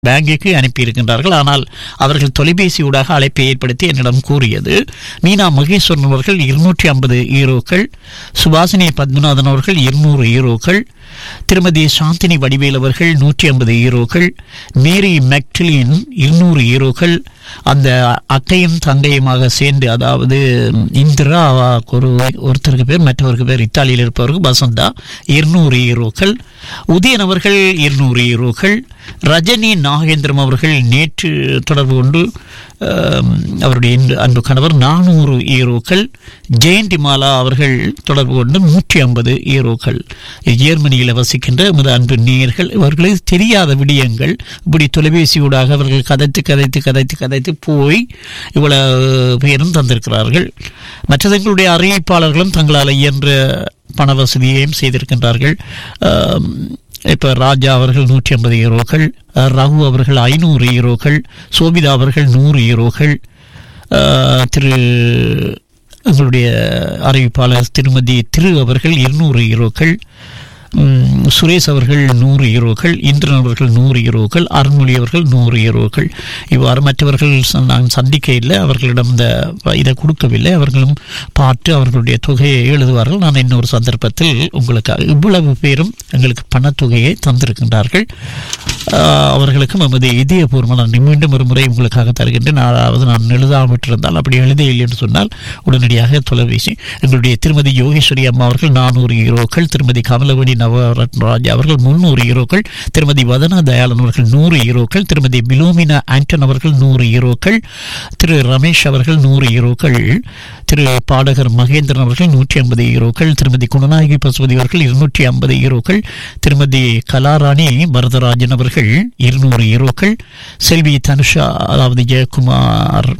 பேங்குக்கு அனுப்பியிருக்கின்றார்கள் ஆனால் அவர்கள் தொலைபேசியூடாக அழைப்பை ஏற்படுத்தி என்னிடம் கூறியது மீனா மகேஸ்வரன் அவர்கள் இருநூற்றி ஐம்பது ஈரோக்கள் சுபாசினி பத்மநாதன் அவர்கள் இருநூறு ஈரோக்கள் திருமதி சாந்தினி வடிவேல் அவர்கள் நூற்றி ஐம்பது ஈரோக்கள் மேரி மெக்டிலின் இருநூறு ஈரோக்கள் அந்த அக்கையும் தங்கையுமாக சேர்ந்து அதாவது இந்திரா ஒரு ஒருத்தருக்கு பேர் மற்றவருக்கு பேர் இத்தாலியில் இருப்பவருக்கு வசந்தா இருநூறு ஈரோக்கள் உதயன் அவர்கள் இருநூறு ஈரோக்கள் ரஜினி நாகேந்திரம் அவர்கள் நேற்று தொடர்பு கொண்டு அஹ், அவருடைய இன்று அன்பு கணவர் நானூறு ஈரோக்கள் ஜெயந்தி மாலா அவர்கள் தொடர்பு கொண்டு நூற்றி ஐம்பது ஈரோக்கள் ஜெர்மனியில் வசிக்கின்ற எமது அன்பு நேயர்கள் இவர்களுக்கு தெரியாத விடயங்கள் இப்படி தொலைபேசியூடாக அவர்கள் கதைத்து கதைத்து கதைத்து கதைத்து போய் இவ்வளவு பேரும் தந்திருக்கிறார்கள் மற்றது எங்களுடைய அறிவிப்பாளர்களும் தங்களால் இயன்ற பண வசதியையும் செய்திருக்கின்றார்கள் ஆம், இப்ப ராஜா அவர்கள் நூற்றி ஐம்பது ஈரோக்கள் அஹ், ரகு அவர்கள் ஐநூறு ஈரோக்கள் சோபிதா அவர்கள் நூறு ஈரோக்கள் அஹ், திரு எங்களுடைய அறிவிப்பாளர் திருமதி திரு அவர்கள் இருநூறு ஈரோக்கள் ம், சுரேஷ் அவர்கள் நூறு ஈரோக்கள் இந்திரன் அவர்கள் நூறு ஈரோக்கள் அருண்மொழி அவர்கள் நூறு ஈரோக்கள் இவ்வாறு மற்றவர்கள் ச- நான் சந்திக்க இல்லை அவர்களிடம் இந்த இதை கொடுக்கவில்லை அவர்களும் பார்த்து அவர்களுடைய தொகையை எழுதுவார்கள் நான் இன்னொரு சந்தர்ப்பத்தில் உங்களுக்கு இவ்வளவு பேரும் எங்களுக்கு பணத்தொகையை தந்திருக்கின்றார்கள் ஆஹ், அவர்களுக்கும் எமது இதயபூர்வமான நன்றி. மீண்டும் ஒரு முறை உங்களுக்காக தருகின்றேன் அதாவது நான் எழுதாவிட்டிருந்தால் அப்படி எழுதையில்லை என்று சொன்னால் உடனடியாக தொலைபேசி எங்களுடைய திருமதி யோகேஸ்வரி அம்மா அவர்கள் நானூறு ஈரோக்கள் திருமதி கமலவணி நவரத்னராஜ் அவர்கள் முன்னூறு ஈரோக்கள் திருமதி வதனா தயாளன் அவர்கள் நூறு ஈரோக்கள் திருமதி பிலோமினா ஆண்டன் அவர்கள் நூறு ஈரோக்கள் திரு ரமேஷ் அவர்கள் நூறு ஈரோக்கள் திரு பாடகர் மகேந்திரன் அவர்கள் நூற்றி ஐம்பது ஈரோக்கள் திருமதி குணநாயகி பசுபதி அவர்கள் இருநூற்றி ஐம்பது ஈரோக்கள் திருமதி கலாராணி வரதராஜன் அவர்கள் இருநூறு ஈரோக்கள் செல்வி தனுஷா அதாவது ஜெயக்குமார்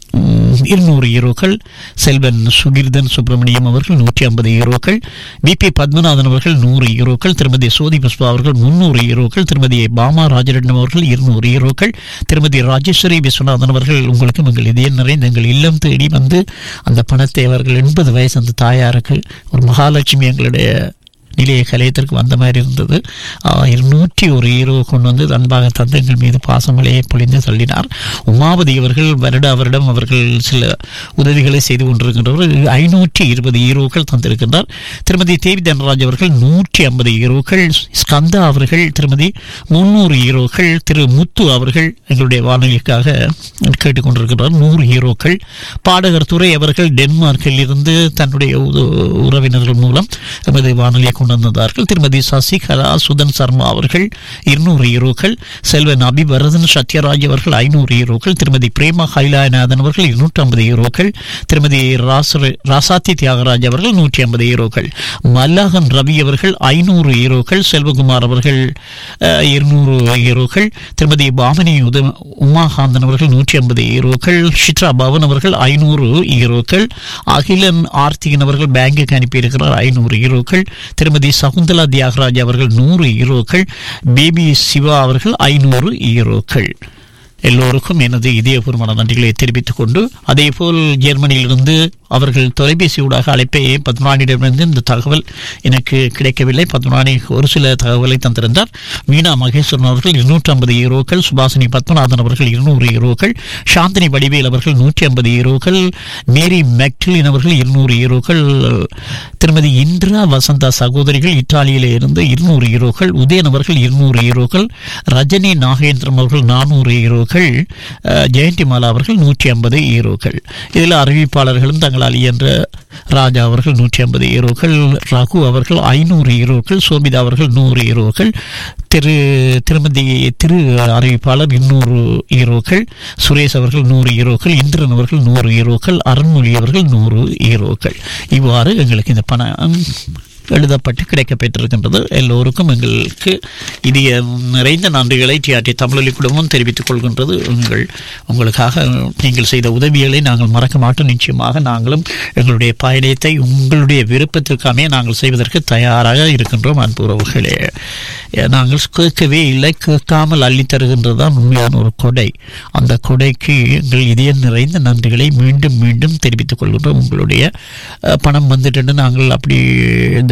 ம், இருநூறு ஈரோக்கள் செல்வன் சுகிர்தன் சுப்பிரமணியம் அவர்கள் நூற்றி ஐம்பது ஈரோக்கள் வி பி பத்மநாதன் அவர்கள் நூறு ஈரோக்கள் திருமதி சோதி புஷ்பா அவர்கள் முன்னூறு ஈரோக்கள் திருமதி பாமா ராஜரட்னம் அவர்கள் இருநூறு ஈரோக்கள் திருமதி ராஜேஸ்வரி விஸ்வநாதன் அவர்கள் உங்களுக்கு எங்கள் இதயம் நிறைந்த எங்கள் இல்லம் தேடி வந்து அந்த பணத்தை அவர்கள் எண்பது வயசு அந்த தாயாருக்கு ஒரு மகாலட்சுமி எங்களுடைய நிலைய கலையத்திற்கு வந்த மாதிரி இருந்தது இருநூற்றி ஒரு ஹீரோ கொண்டு வந்து அன்பாக தந்து எங்கள் மீது பாசமலையை பொழிந்து தள்ளினார் உமாபதி அவர்கள் வருட வருடம் அவர்கள் சில உதவிகளை செய்து கொண்டிருக்கின்றவர் ஐநூற்றி இருபது ஹீரோக்கள் தந்திருக்கின்றார் திருமதி தேவி தனராஜ் அவர்கள் நூற்றி ஐம்பது ஹீரோக்கள் ஸ்கந்தா அவர்கள் திருமதி முன்னூறு ஹீரோக்கள் திரு முத்து அவர்கள் எங்களுடைய வானொலிக்காக கேட்டுக்கொண்டிருக்கிறார் நூறு ஹீரோக்கள் பாடகர் துறை அவர்கள் டென்மார்க்கில் இருந்து தன்னுடைய உத- உறவினர்கள் மூலம் எமது வானொலியை கொண்டு வந்தார்கள் திருமதி சசிகலா சுதன் சர்மா அவர்கள் இருநூறு ஹீரோக்கள் செல்வன் அபிவரதன் சத்யராஜ் அவர்கள் ஐநூறு ஹீரோக்கள் திருமதி பிரேமா ஹைலாயநாதன் அவர்கள் இருநூற்றி ஐம்பது ஹீரோக்கள் திருமதி ராச- ராசாத்தி தியாகராஜ் அவர்கள் நூற்றி ஐம்பது ஹீரோக்கள் மல்லாகன் ரவி அவர்கள் ஐநூறு ஹீரோக்கள் செல்வகுமார் அவர்கள் அஹ், இருநூறு ஹீரோக்கள் திருமதி பாமனி உத உமாகாந்தன் அவர்கள் நூற்றி ஐம்பது ஹீரோக்கள் சித்ரா பவன் அவர்கள் ஐநூறு ஹீரோக்கள் அகிலன் ஆர்த்திகன் அவர்கள் பேங்குக்கு அனுப்பியிருக்கிறார் ஐநூறு ஹீரோக்கள் திருமதி சகுந்தலா தியாகராஜ் அவர்கள் நூறு ஹீரோக்கள் பேபி சிவா அவர்கள் ஐநூறு ஹீரோக்கள் எல்லோருக்கும் எனது இதயபூர்வமான நன்றிகளை தெரிவித்துக் கொண்டு அதேபோல் ஜெர்மனியிலிருந்து அவர்கள் தொலைபேசி ஊடாக அழைப்பை பத்மநாடிடமிருந்து இந்த தகவல் எனக்கு கிடைக்கவில்லை பத்மநாடி ஒரு சில தகவலை தந்திருந்தார் மீனா மகேஸ்வரன் அவர்கள் இருநூற்றி ஐம்பது ஈரோக்கள் சுபாசினி பத்மநாதன் அவர்கள் இருநூறு ஈரோக்கள் சாந்தினி வடிவேல் அவர்கள் நூற்றி ஐம்பது ஈரோக்கள் மேரி மெக்டிலின் அவர்கள் இருநூறு ஈரோக்கள் திருமதி இந்திரா வசந்தா சகோதரிகள் இத்தாலியிலே இருந்து இருநூறு ஈரோக்கள் உதயன் அவர்கள் இருநூறு ஈரோக்கள் ரஜினி நாகேந்திரம் அவர்கள் நானூறு ஈரோக்கள் அஹ், ஜெயந்தி மாலா அவர்கள் நூற்றி ஐம்பது ஈரோக்கள் இதில் அறிவிப்பாளர்களும் தங்களால் இயன்ற ராஜா அவர்கள் நூற்றி ஐம்பது ஈரோக்கள் ரகு அவர்கள் ஐநூறு ஈரோக்கள் சோபிதா அவர்கள் நூறு ஈரோக்கள் திரு திருமதி திரு அறிவிப்பாளர் இன்னூறு ஈரோக்கள் சுரேஷ் அவர்கள் நூறு ஈரோக்கள் இந்திரன் அவர்கள் நூறு ஈரோக்கள் அருண்மொழி அவர்கள் நூறு ஈரோக்கள் இவ்வாறு எங்களுக்கு இந்த பணம் எழுதப்பட்டு கிடைக்கப்பெற்றிருக்கின்றது எல்லோருக்கும் எங்களுக்கு இதய நிறைந்த நன்றிகளை டிஆர்டி தமிழொலி குடும்பம் தெரிவித்துக் கொள்கின்றது உங்கள் உங்களுக்காக நீங்கள் செய்த உதவிகளை நாங்கள் மறக்க மாட்டோம் நிச்சயமாக நாங்களும் எங்களுடைய பயணத்தை உங்களுடைய விருப்பத்திற்காமே நாங்கள் செய்வதற்கு தயாராக இருக்கின்றோம் அன்பு உறவுகளே நாங்கள் கேட்கவே இல்லை கேட்காமல் அள்ளித் தருகின்றது தான் உண்மையான ஒரு கொடை அந்த கொடைக்கு எங்கள் இதயம் நிறைந்த நன்றிகளை மீண்டும் மீண்டும் தெரிவித்துக் கொள்கின்றோம் உங்களுடைய அஹ், பணம் வந்துட்டு நாங்கள் அப்படி இந்த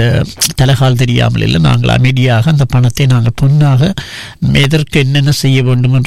தலைகால் தெரியாமல் இல்லை நாங்கள் அமைதியாக அந்த பணத்தை நாங்கள் பொன்னாக எதற்கு என்னென்ன செய்ய வேண்டும் என்று